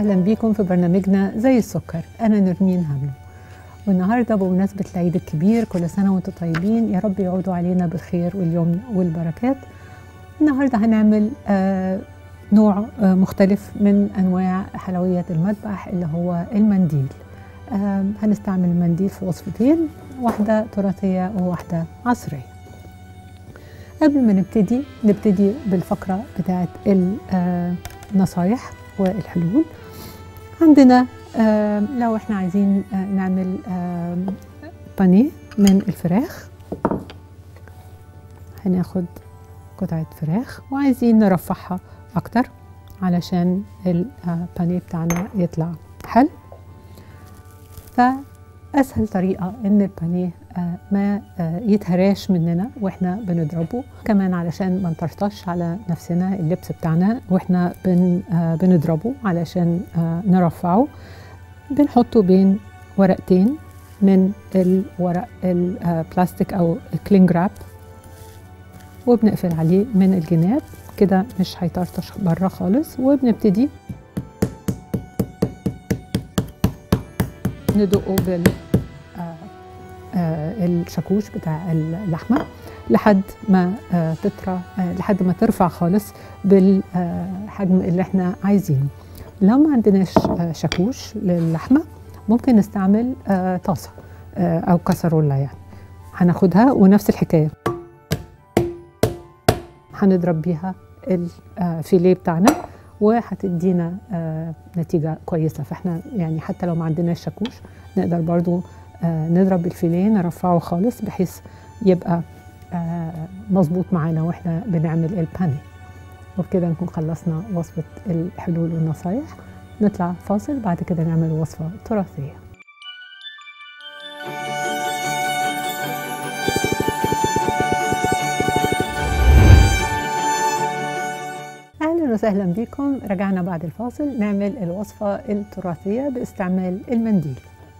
وسهلا بيكم في برنامجنا زي السكر أنا نرمين هملو والنهاردة بمناسبة العيد الكبير كل سنة وانتم طيبين يا رب يعودوا علينا بالخير واليمن والبركات النهاردة هنعمل آه نوع آه مختلف من أنواع حلويات المذبح اللي هو المنديل آه هنستعمل المنديل في وصفتين واحدة تراثية وواحدة عصرية قبل ما نبتدي نبتدي بالفقرة بتاعت النصايح والحلول عندنا آه لو احنا عايزين آه نعمل آه بانيه من الفراخ هناخد قطعة فراخ وعايزين نرفعها أكتر علشان البانيه بتاعنا يطلع حلو فأسهل طريقة إن البانيه ما يتهراش مننا واحنا بنضربه كمان علشان ما نطرطش على نفسنا اللبس بتاعنا واحنا بن بنضربه علشان نرفعه بنحطه بين ورقتين من الورق البلاستيك او الكلينج راب وبنقفل عليه من الجناب كده مش هيطرطش بره خالص وبنبتدي ندقه بال آه الشاكوش بتاع اللحمه لحد ما آه تطرى آه لحد ما ترفع خالص بالحجم اللي احنا عايزينه لو ما عندناش شاكوش للحمه ممكن نستعمل طاسه او كسرولة يعني هناخدها ونفس الحكايه هنضرب بيها الفيليه بتاعنا وهتدينا نتيجه كويسه فاحنا يعني حتى لو ما عندناش شاكوش نقدر برضو آه نضرب الفيليه نرفعه خالص بحيث يبقى آه مظبوط معانا واحنا بنعمل الباني وبكده نكون خلصنا وصفة الحلول والنصايح نطلع فاصل بعد كده نعمل وصفة تراثية أهلا وسهلا بكم رجعنا بعد الفاصل نعمل الوصفة التراثية باستعمال المنديل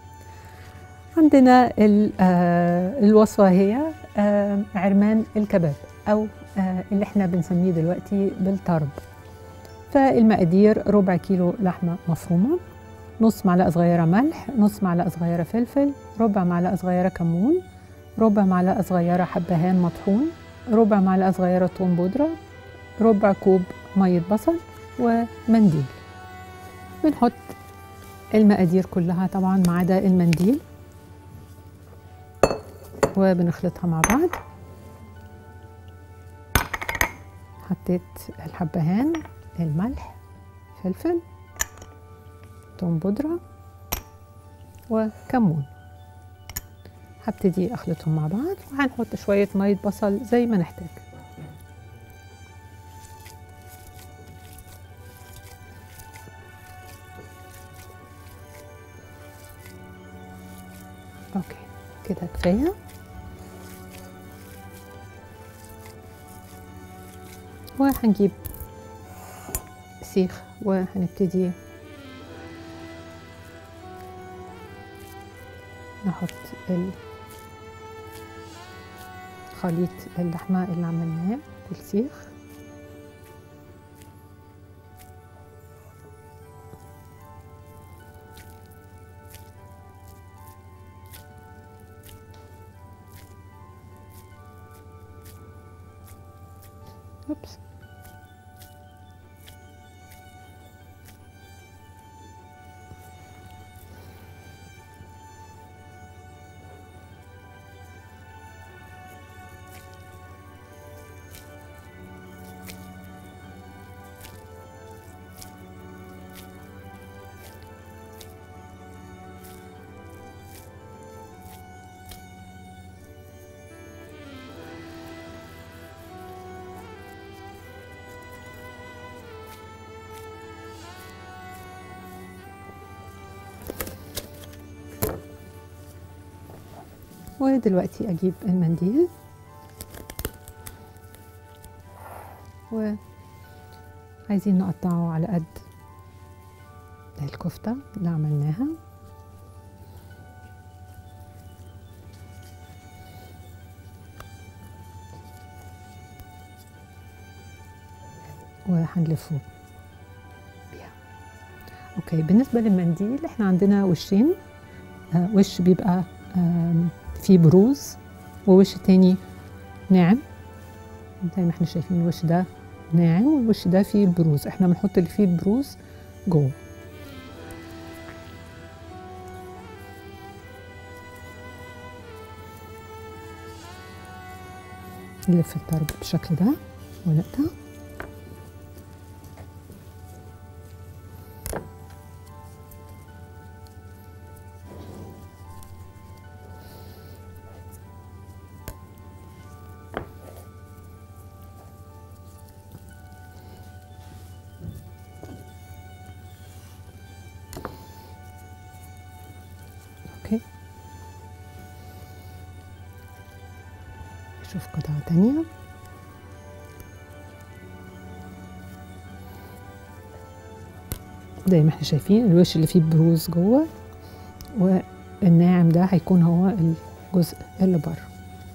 عندنا الوصفة هي عرمان الكباب أو اللي احنا بنسميه دلوقتي بالطرب فالمقادير ربع كيلو لحمة مفرومة نص معلقة صغيرة ملح نص معلقة صغيرة فلفل ربع معلقة صغيرة كمون ربع معلقة صغيرة حبهان مطحون ربع معلقة صغيرة توم بودرة ربع كوب مية بصل ومنديل بنحط المقادير كلها طبعا ما عدا المنديل وبنخلطها مع بعض حطيت الحبهان الملح فلفل توم بودرة وكمون هبتدي اخلطهم مع بعض وهنحط شوية مية بصل زي ما نحتاج اوكي كده كفايه وهنجيب سيخ وهنبتدي نحط خليط اللحمة اللي عملناه في السيخ اوبس ودلوقتي اجيب المنديل وعايزين نقطعه على قد الكفتة اللي عملناها وهنلفه بيها اوكي بالنسبه للمنديل احنا عندنا وشين آه وش بيبقى آم، فيه بروز ووش تاني ناعم زي ما احنا شايفين الوش ده ناعم والوش ده فيه البروز احنا بنحط اللي فيه البروز جوه نلف الطرب بالشكل ده ونقطع اوكي نشوف قطعة تانية زي ما احنا شايفين الوش اللي فيه بروز جوه والناعم ده هيكون هو الجزء اللي بره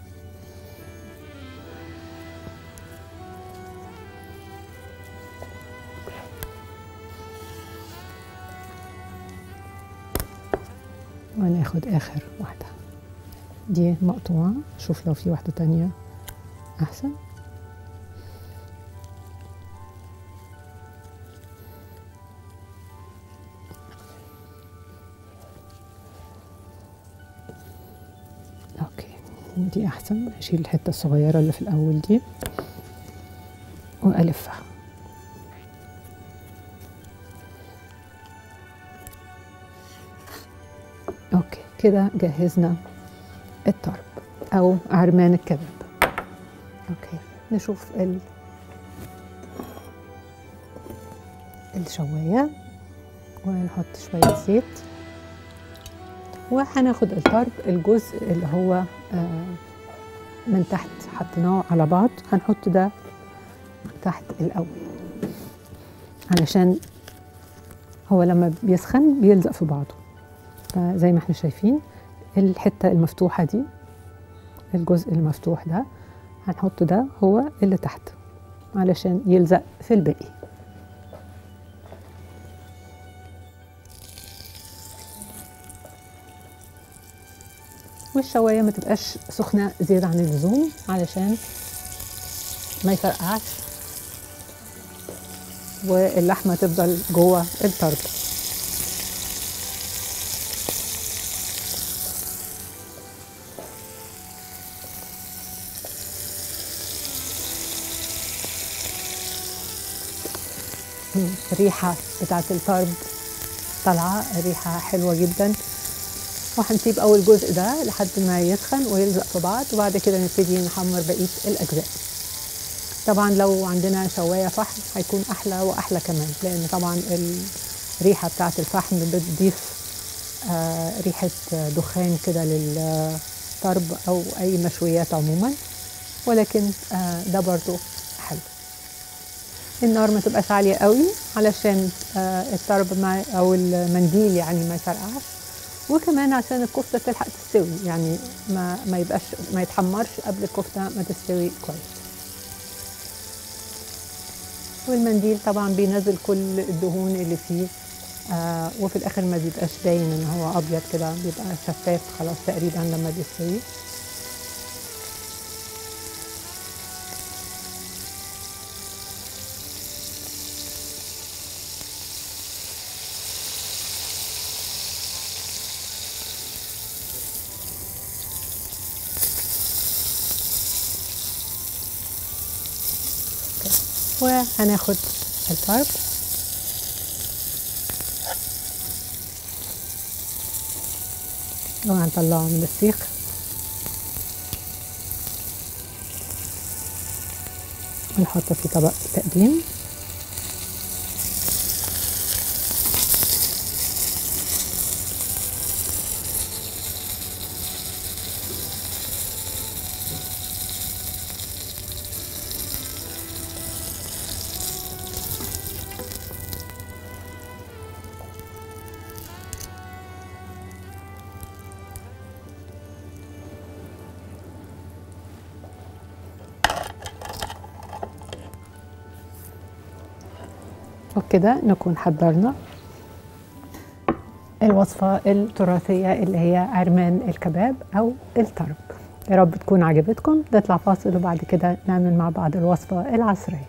وناخد اخر واحدة دي مقطوعة شوف لو في واحدة تانية احسن اوكي دي احسن اشيل الحتة الصغيرة اللي في الاول دي والفها اوكي كده جهزنا الطرب او عرمان الكباب اوكي نشوف ال الشوايه ونحط شويه زيت وهناخد الطرب الجزء اللي هو آه، من تحت حطيناه على بعض هنحط ده تحت الاول علشان هو لما بيسخن بيلزق في بعضه فزي ما احنا شايفين الحته المفتوحه دي الجزء المفتوح ده هنحط ده هو اللي تحت علشان يلزق في الباقي والشوايه ما تبقاش سخنه زياده عن اللزوم علشان ما يفرقعش واللحمه تفضل جوه الطرب الريحة بتاعت الطرب طالعة ريحة حلوة جدا وهنسيب أول جزء ده لحد ما يسخن ويلزق في بعض وبعد كده نبتدي نحمر بقية الأجزاء طبعا لو عندنا شواية فحم هيكون أحلى وأحلى كمان لأن طبعا الريحة بتاعت الفحم بتضيف آه ريحة دخان كده للطرب أو أي مشويات عموما ولكن آه ده برضو حلو النار ما تبقاش عاليه قوي علشان آه الطرب ما او المنديل يعني ما يفرقعش وكمان عشان الكفته تلحق تستوي يعني ما ما يبقاش ما يتحمرش قبل الكفته ما تستوي كويس والمنديل طبعا بينزل كل الدهون اللي فيه آه وفي الاخر ما بيبقاش باين ان هو ابيض كده بيبقى شفاف خلاص تقريبا لما بيستوي وهناخد الطرب وهنطلعه من السيخ ونحطه في طبق تقديم وبكده نكون حضرنا الوصفة التراثية اللي هي عرمان الكباب أو الطرب يا رب تكون عجبتكم نطلع فاصل وبعد كده نعمل مع بعض الوصفة العصرية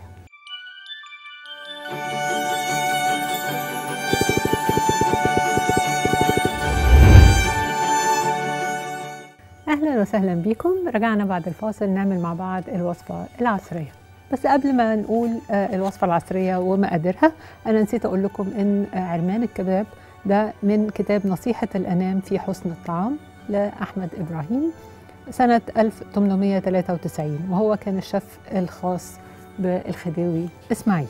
أهلا وسهلا بكم رجعنا بعد الفاصل نعمل مع بعض الوصفة العصرية بس قبل ما نقول آه، الوصفة العصرية ومقاديرها أنا نسيت أقول لكم إن آه، عرمان الكباب ده من كتاب نصيحة الأنام في حسن الطعام لأحمد إبراهيم سنة 1893 وهو كان الشيف الخاص بالخديوي إسماعيل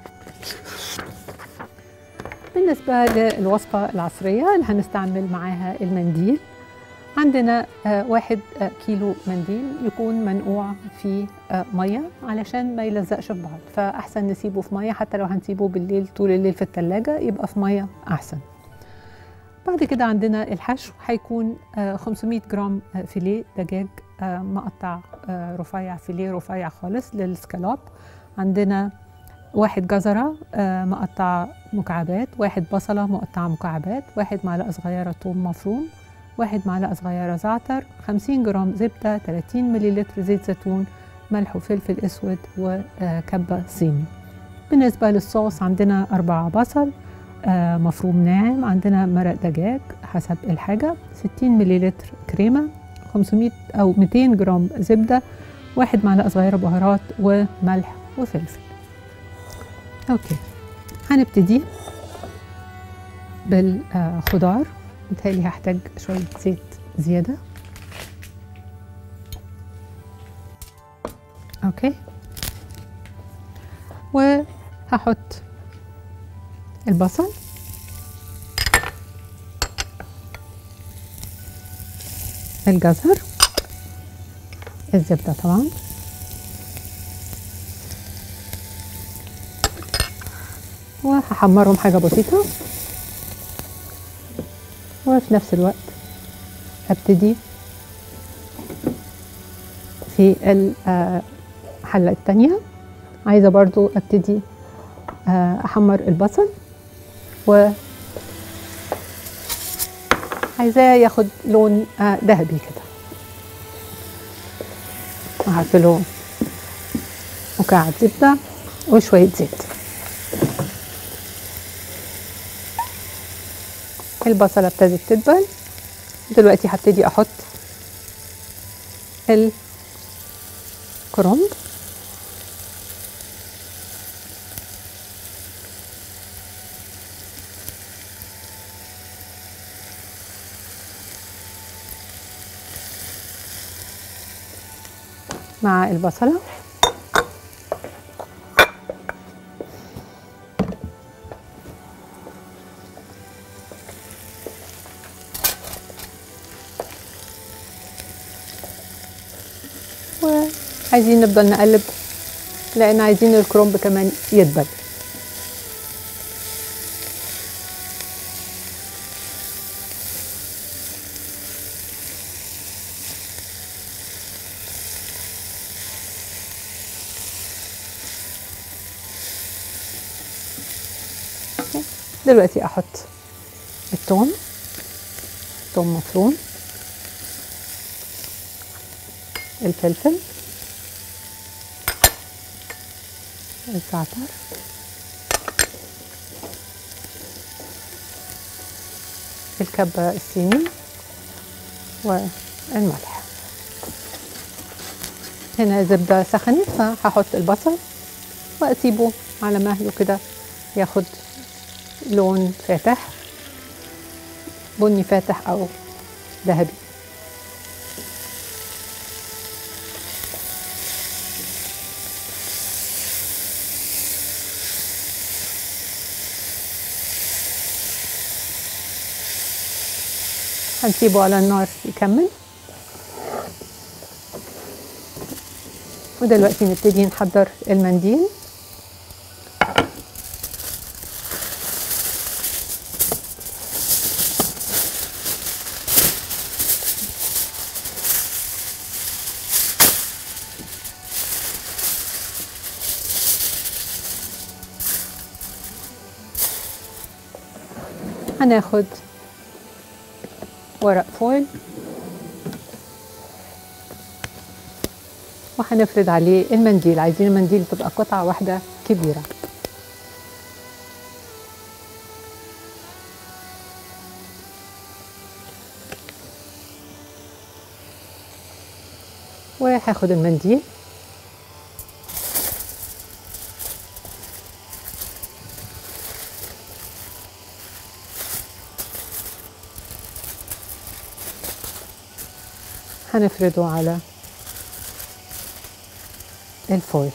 بالنسبة للوصفة العصرية اللي هنستعمل معاها المنديل عندنا آه، واحد آه، كيلو منديل يكون منقوع في آه، مية علشان ما يلزقش في بعض فأحسن نسيبه في مية حتى لو هنسيبه بالليل طول الليل في التلاجة يبقى في مية أحسن بعد كده عندنا الحشو هيكون آه، 500 جرام آه، فيليه دجاج آه، مقطع آه، رفيع فيليه رفيع خالص للسكالوب عندنا واحد جزرة آه، مقطع مكعبات واحد بصلة مقطعة مكعبات واحد معلقة صغيرة ثوم مفروم واحد معلقة صغيرة زعتر 50 جرام زبدة 30 مليلتر زيت زيتون ملح وفلفل أسود وكبة صيني بالنسبة للصوص عندنا أربعة بصل آه، مفروم ناعم عندنا مرق دجاج حسب الحاجة 60 مليلتر كريمة 500 أو 200 جرام زبدة واحد معلقة صغيرة بهارات وملح وفلفل أوكي هنبتدي بالخضار متهيألي هحتاج شوية زيت زيادة أوكي وهحط البصل الجزر الزبدة طبعا وهحمرهم حاجة بسيطة وفي نفس الوقت هبتدي في الحلة التانية عايزة برضو ابتدي آه، احمر البصل و عايزاه ياخد لون آه، ذهبي كده هحط له مكعب زبدة وشوية زيت البصلة ابتدت تدبل دلوقتي هبتدي احط الكرنب مع البصلة وعايزين نفضل نقلب لان عايزين الكرنب كمان يدبل دلوقتي احط الثوم ثوم مفروم الفلفل الزعتر الكبة الصيني والملح هنا زبدة سخنت فهحط البصل واسيبه على مهله كده ياخد لون فاتح بني فاتح او ذهبي هنسيبه على النار يكمل ودلوقتي نبتدي نحضر المنديل هناخد ورق فويل وهنفرد عليه المنديل عايزين المنديل تبقى قطعة واحدة كبيرة وهاخد المنديل هنفرده على الفويل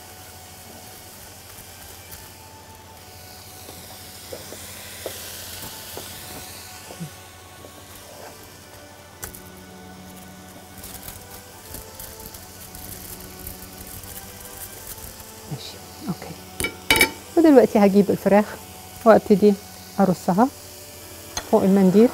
ماشي اوكي ودلوقتي هجيب الفراخ وابتدي ارصها فوق المنديل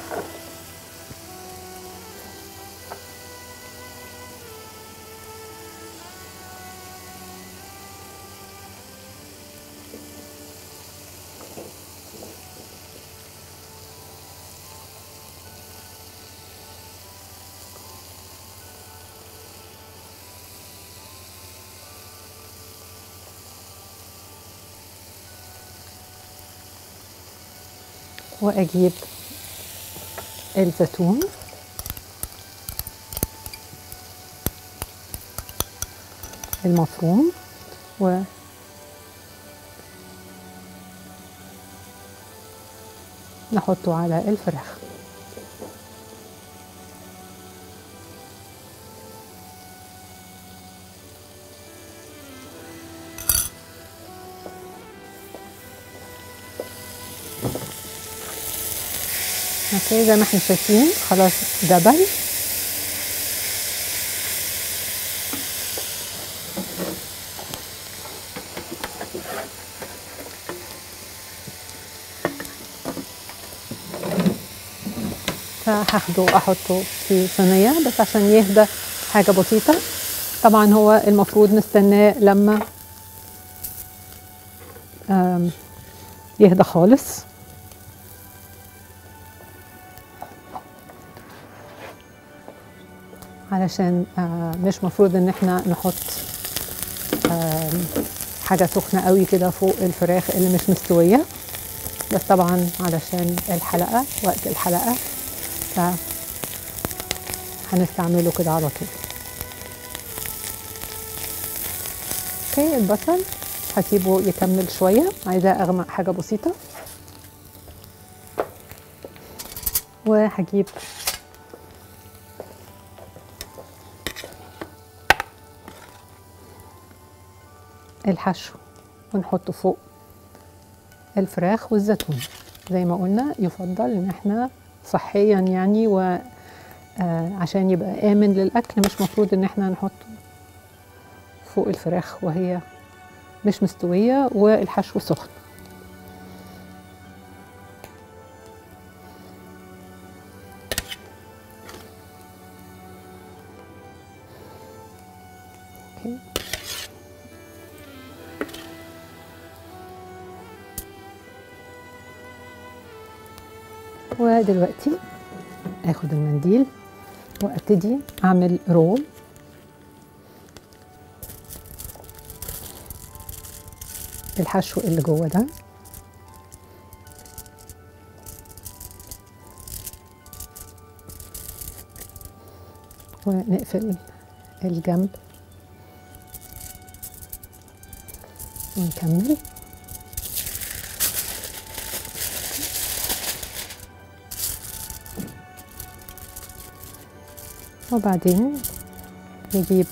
واجيب الزيتون المفروم و نحطه على الفراخ اوكي زي ما احنا شايفين خلاص دبل فهاخده واحطه في صينيه بس عشان يهدى حاجه بسيطه طبعا هو المفروض نستناه لما آم، يهدى خالص علشان آه، مش مفروض ان احنا نحط آم، حاجة سخنة قوي كده فوق الفراخ اللي مش مستوية بس طبعا علشان الحلقة وقت الحلقة ف هنستعمله كده على طول اوكي البصل هسيبه يكمل شوية عايزاه اغمق حاجة بسيطة وهجيب الحشو ونحطه فوق الفراخ والزيتون زي ما قلنا يفضل ان احنا صحيا يعني و آه، عشان يبقى امن للاكل مش مفروض ان احنا نحطه فوق الفراخ وهي مش مستويه والحشو سخن اوكي ودلوقتي اخد المنديل وابتدي اعمل رول الحشو اللي جوه ده ونقفل الجنب ونكمل وبعدين نجيب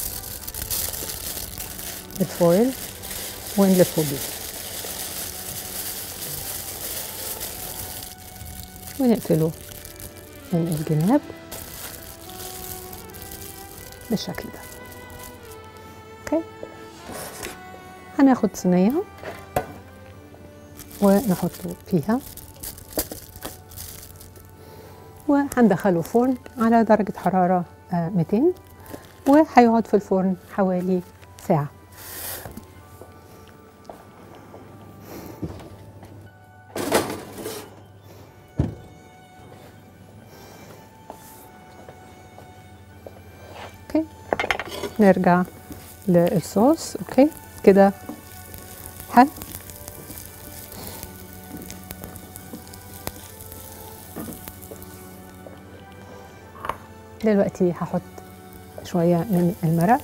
الفويل ونلفه بيه ونقفله من الجناب بالشكل ده اوكي هناخد صينية ونحطه فيها وهندخله فرن على درجة حرارة آه، 200 وهيقعد في الفرن حوالي ساعة نرجع للصوص اوكي كده حل دلوقتي هحط شوية من المرق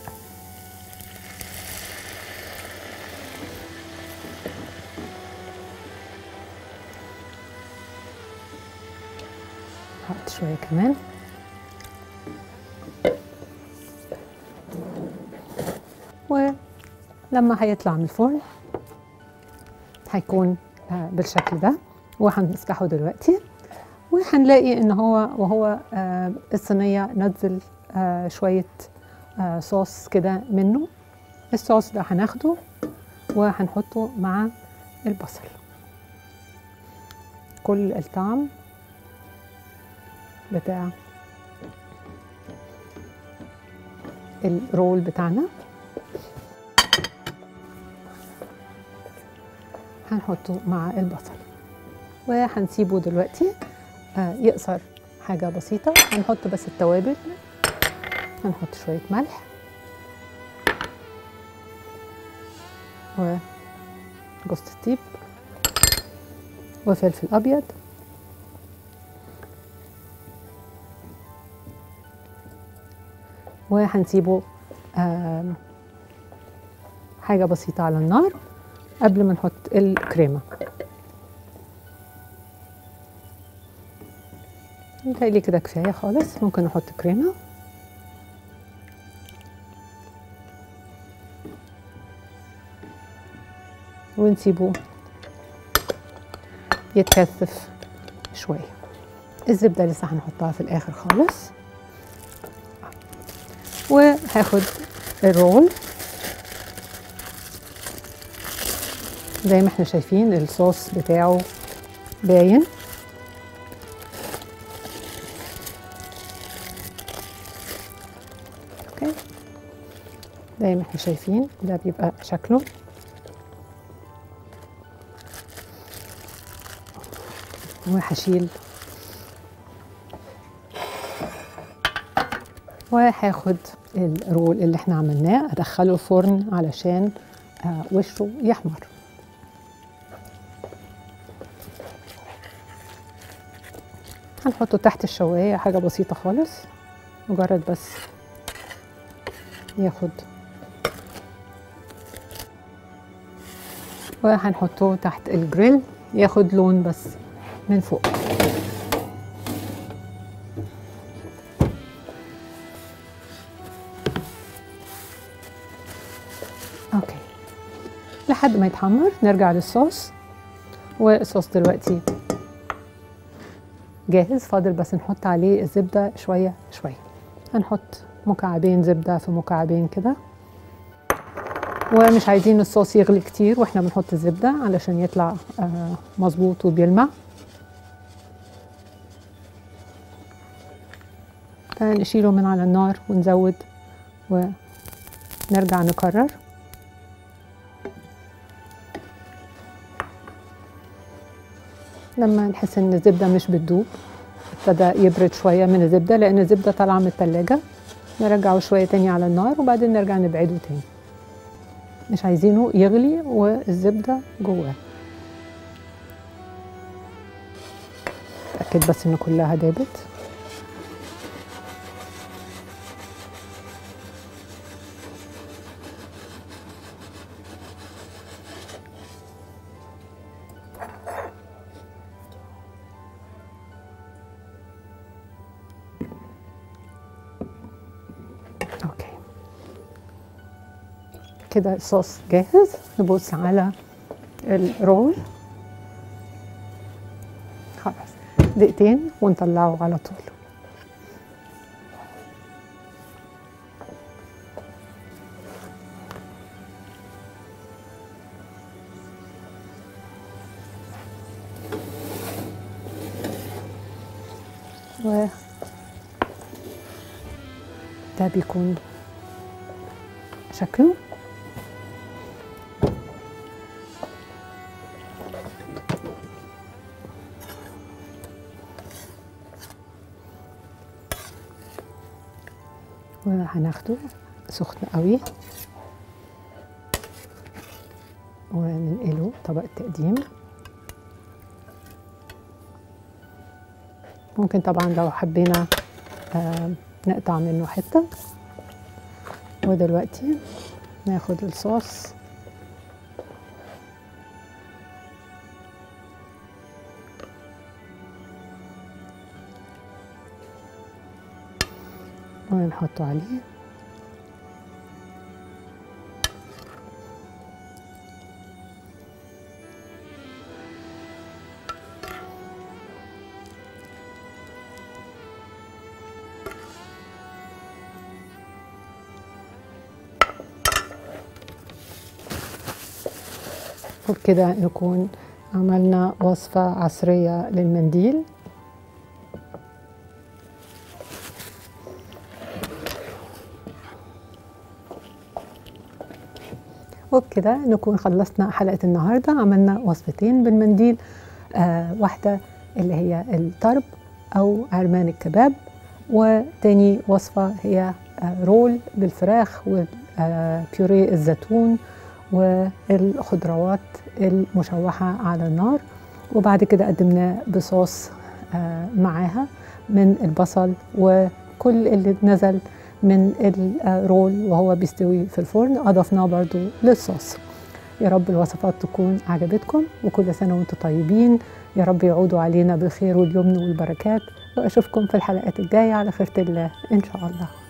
هحط شوية كمان ولما هيطلع من الفرن هيكون آه، بالشكل ده وهنفتحه دلوقتي وهنلاقي ان هو وهو آه، الصينيه نزل آه، شويه آه، صوص كده منه الصوص ده هناخده وهنحطه مع البصل كل الطعم بتاع الرول بتاعنا هنحطه مع البصل وهنسيبه دلوقتي آه، يقصر حاجة بسيطة هنحط بس التوابل هنحط شوية ملح وجوز الطيب وفلفل أبيض وهنسيبه آم، حاجة بسيطة على النار قبل ما نحط الكريمة متهيألي كده كفاية خالص ممكن نحط كريمة ونسيبه يتكثف شوية الزبدة لسه هنحطها في الآخر خالص وهاخد الرول زي ما احنا شايفين الصوص بتاعه باين اوكي زي ما احنا شايفين ده بيبقى شكله وهشيل وهاخد الرول اللي احنا عملناه ادخله الفرن علشان آه، وشه يحمر هنحطه تحت الشواية حاجة بسيطة خالص مجرد بس ياخد وهنحطه تحت الجريل ياخد لون بس من فوق اوكي لحد ما يتحمر نرجع للصوص والصوص دلوقتي جاهز فاضل بس نحط عليه الزبدة شوية شوية هنحط مكعبين زبدة في مكعبين كده ومش عايزين الصوص يغلي كتير واحنا بنحط الزبدة علشان يطلع آه، مظبوط وبيلمع نشيله من على النار ونزود ونرجع نكرر لما نحس ان الزبده مش بتدوب ابتدى يبرد شويه من الزبده لان الزبده طالعه من التلاجة نرجعه شويه تاني على النار وبعدين نرجع نبعده تاني مش عايزينه يغلي والزبده جواه اتاكد بس ان كلها دابت اوكي كده الصوص جاهز نبص على الرول خلاص دقيقتين ونطلعه على طول و ده بيكون شكله وهناخده سخن قوي وننقله طبق التقديم ممكن طبعا لو حبينا آه نقطع منه حته ودلوقتي ناخد الصوص ونحطه عليه وبكده نكون عملنا وصفة عصرية للمنديل وبكده نكون خلصنا حلقة النهاردة عملنا وصفتين بالمنديل آه واحدة اللي هي الطرب أو عرمان الكباب وتاني وصفة هي آه رول بالفراخ وبيوري الزيتون والخضروات المشوحة على النار وبعد كده قدمناه بصوص آه معاها من البصل وكل اللي نزل من الرول وهو بيستوي في الفرن أضفناه برضو للصوص يا رب الوصفات تكون عجبتكم وكل سنة وانتم طيبين يا رب يعودوا علينا بالخير واليمن والبركات وأشوفكم في الحلقات الجاية على خيرة الله إن شاء الله